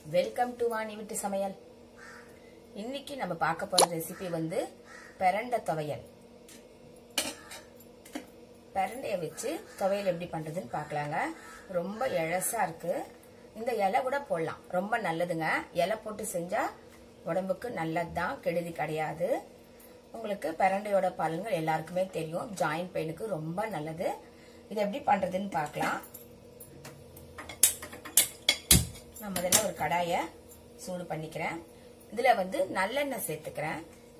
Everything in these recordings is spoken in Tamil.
வெல்கம் டு வாணி வீட்டு சமையல் இன்னைக்கு நம்ம பார்க்க போற ரெசிபி வந்து பெரண்டை துவையல் பெரண்டையை வச்சு துவையல் எப்படி பண்றதுன்னு பார்க்கலாங்க ரொம்ப இழசா இருக்கு இந்த இலை கூட போடலாம் ரொம்ப நல்லதுங்க இலை போட்டு செஞ்சா உடம்புக்கு நல்லதுதான் கெடுதி கிடையாது உங்களுக்கு பெரண்டையோட பலன்கள் எல்லாருக்குமே தெரியும் ஜாயிண்ட் பெயினுக்கு ரொம்ப நல்லது இது எப்படி பண்றதுன்னு பார்க்கலாம் நான் முதல்ல ஒரு கடாயை சூடு பண்ணிக்கிறேன் இதுல வந்து நல்லெண்ணெய் சேர்த்துக்கிறேன்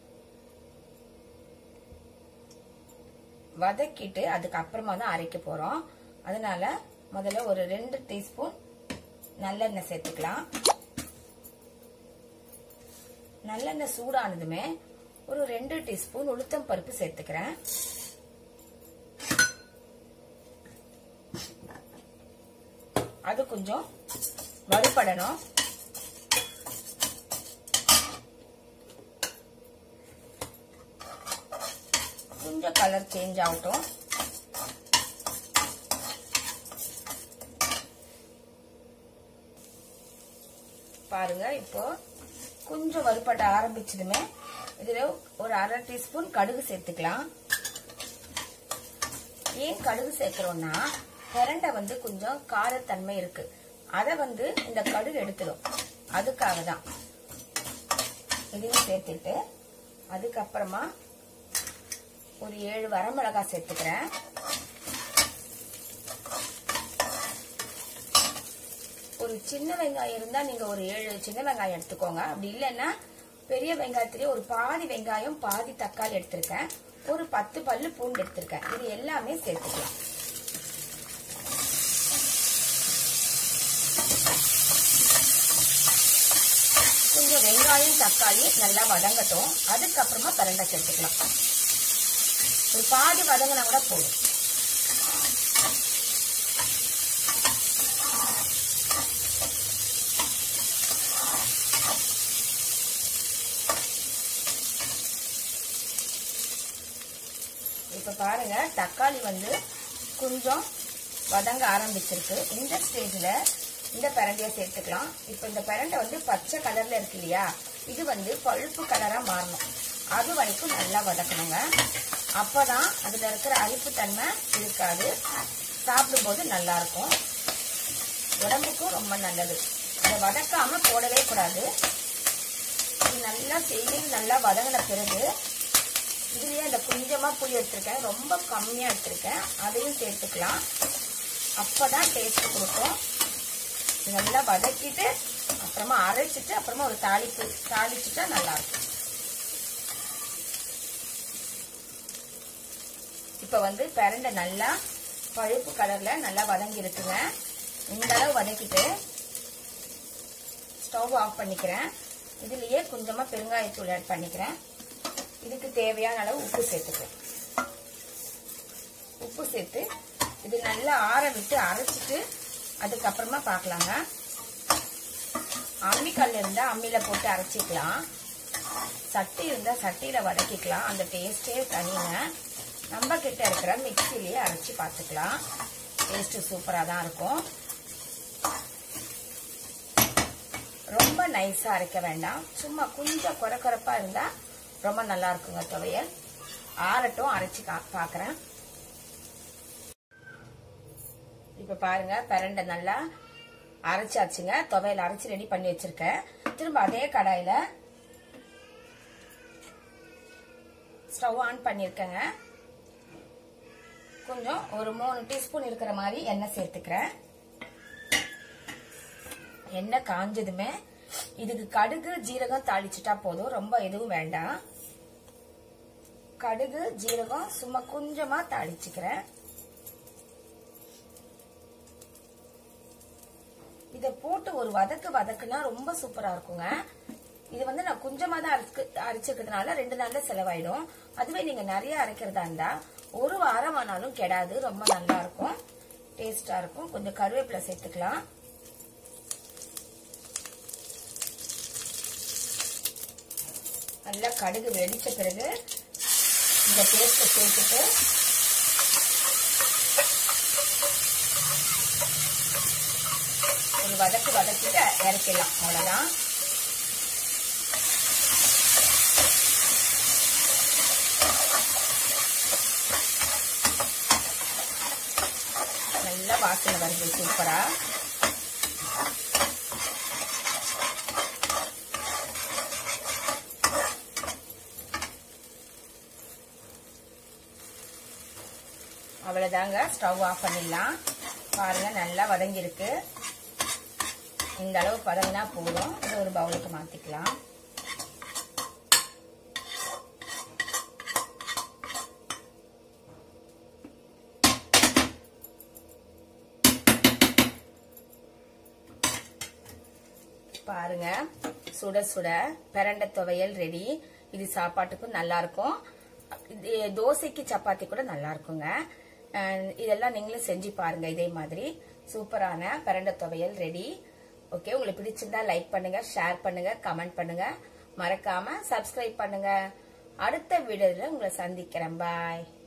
வதக்கிட்டு அதுக்கு அப்புறமா தான் அரைக்க போறோம் அதனால முதல்ல ஒரு ரெண்டு டீஸ்பூன் நல்லெண்ணெய் சேர்த்துக்கலாம் நல்லெண்ணெய் சூடானதுமே ஒரு ரெண்டு டீஸ்பூன் உளுத்தம் பருப்பு சேர்த்துக்கிறேன் அது கொஞ்சம் வறுபடணும் கொஞ்சம் கலர் சேஞ்ச் ஆகட்டும் பாருங்க இப்போ கொஞ்சம் வறுபட ஆரம்பிச்சதுமே இதுல ஒரு அரை டீஸ்பூன் கடுகு சேர்த்துக்கலாம் ஏன் கடுகு சேர்க்கிறோம்னா பிரண்டை வந்து கொஞ்சம் காரத்தன்மை இருக்கு அதை வந்து இந்த கடுகு எடுத்துடும் அதுக்காக தான் இதையும் சேர்த்துட்டு அதுக்கப்புறமா ஒரு ஏழு வரமிளகாய் சேர்த்துக்கிறேன் ஒரு சின்ன வெங்காயம் இருந்தா நீங்க ஒரு ஏழு சின்ன வெங்காயம் எடுத்துக்கோங்க அப்படி இல்லைன்னா பெரிய வெங்காயத்திலேயே ஒரு பாதி வெங்காயம் பாதி தக்காளி எடுத்திருக்கேன் ஒரு பத்து பல்லு பூண்டு எடுத்திருக்கேன் இது எல்லாமே சேர்த்துக்கலாம் கொஞ்சம் வெங்காயம் தக்காளி நல்லா வதங்கட்டும் அதுக்கப்புறமா பரண்டை சேர்த்துக்கலாம் ஒரு பாதி வதங்கினா கூட போதும் இப்ப பாருங்க தக்காளி வந்து கொஞ்சம் வதங்க ஆரம்பிச்சிருக்கு இந்த ஸ்டேஜ்ல இந்த பிரண்டையை சேர்த்துக்கலாம் இப்ப இந்த பிரண்டை வந்து பச்சை கலர்ல இருக்கு இல்லையா இது வந்து பழுப்பு கலரா மாறணும் அது வரைக்கும் நல்லா வதக்கணுங்க அப்பதான் அதுல இருக்கிற அரிப்பு தன்மை இருக்காது சாப்பிடும்போது நல்லா இருக்கும் உடம்புக்கும் ரொம்ப நல்லது அதை வதக்காம போடவே கூடாது இது நல்லா செய்யும் நல்லா வதங்கின பிறகு இதுலயே அந்த கொஞ்சமா புளி எடுத்திருக்கேன் ரொம்ப கம்மியா எடுத்திருக்கேன் அதையும் சேர்த்துக்கலாம் அப்பதான் டேஸ்ட் கொடுக்கும் நல்லா வதக்கிட்டு அப்புறமா அரைச்சிட்டு அப்புறமா ஒரு தாளிப்பு தாளிச்சுட்டா நல்லா இருக்கும் இப்ப வந்து பிரண்டை நல்லா பழுப்பு கலர்ல நல்லா வதங்கி இருக்குங்க இந்த அளவு வதக்கிட்டு ஸ்டவ் ஆஃப் பண்ணிக்கிறேன் இதுலயே கொஞ்சமா பெருங்காயத்தூள் ஆட் பண்ணிக்கிறேன் இதுக்கு தேவையான அளவு உப்பு சேர்த்துக்கிறேன் உப்பு சேர்த்து இது நல்லா ஆற விட்டு அரைச்சிட்டு அதுக்கப்புறமா பார்க்கலாங்க அம்மிக்கல் இருந்தா அம்மியில போட்டு அரைச்சிக்கலாம் சட்டி இருந்தா சட்டியில வதக்கிக்கலாம் அந்த டேஸ்டே தனிங்க நம்ம கிட்ட இருக்கிற மிக்சிலேயே அரைச்சி பார்த்துக்கலாம் டேஸ்ட் சூப்பரா தான் இருக்கும் ரொம்ப நைஸா அரைக்க வேண்டாம் சும்மா கொஞ்சம் குறை குறைப்பா இருந்தா ரொம்ப நல்லா இருக்குங்க துவையல் ஆறட்டும் அரைச்சி பாக்குறேன் இப்ப பாருங்க பிரண்டை நல்லா அரைச்சாச்சுங்க துவையல் அரைச்சி ரெடி பண்ணி வச்சிருக்கேன் திரும்ப அதே கடாயில ஸ்டவ் ஆன் பண்ணிருக்கேங்க கொஞ்சம் ஒரு மூணு டீஸ்பூன் இருக்கிற மாதிரி எண்ணெய் சேர்த்துக்கிறேன் எண்ணெய் காஞ்சதுமே இதுக்கு கடுகு ஜீரகம் தாளிச்சுட்டா போதும் ரொம்ப எதுவும் வேண்டாம் கடுகு ஜீரகம் சும்மா கொஞ்சமா தாளிச்சுக்கிறேன் இத போட்டு ஒரு வதக்கு வதக்குனா ரொம்ப சூப்பரா இருக்குங்க இது வந்து நான் கொஞ்சமா தான் அரைச்சு அரைச்சிருக்கிறதுனால ரெண்டு நாள்ல செலவாயிடும் அதுவே நீங்க நிறைய அரைக்கிறதா இருந்தா ஒரு வாரம் ஆனாலும் கெடாது ரொம்ப நல்லா இருக்கும் டேஸ்டா இருக்கும் கொஞ்சம் கருவேப்பிலை சேர்த்துக்கலாம் நல்லா கடுகு வெடிச்ச பிறகு இந்த பேஸ்ட்டை சேர்த்துட்டு ஒரு வதக்கு வதக்கிட்டு இறக்கிடலாம் அவ்வளோதான் நல்ல வாசனை வருது சூப்பரா அவ்வளோதாங்க ஸ்டவ் ஆஃப் பண்ணிடலாம் பாருங்க நல்லா வதங்கியிருக்கு இந்த அளவு வதங்கினா போதும் இது ஒரு பவுலுக்கு மாற்றிக்கலாம் பாருங்க சுட சுட பிரண்டை துவையல் ரெடி இது சாப்பாட்டுக்கும் நல்லா இருக்கும் இது தோசைக்கு சப்பாத்தி கூட நல்லா இருக்குங்க அஹ் இதெல்லாம் நீங்களும் செஞ்சு பாருங்க இதே மாதிரி சூப்பரான பிரண்டை துவையல் ரெடி ஓகே உங்களுக்கு பிடிச்சிருந்தா லைக் பண்ணுங்க ஷேர் பண்ணுங்க கமெண்ட் பண்ணுங்க மறக்காம சப்ஸ்கிரைப் பண்ணுங்க அடுத்த வீடியோல உங்களை சந்திக்கிறேன் பாய்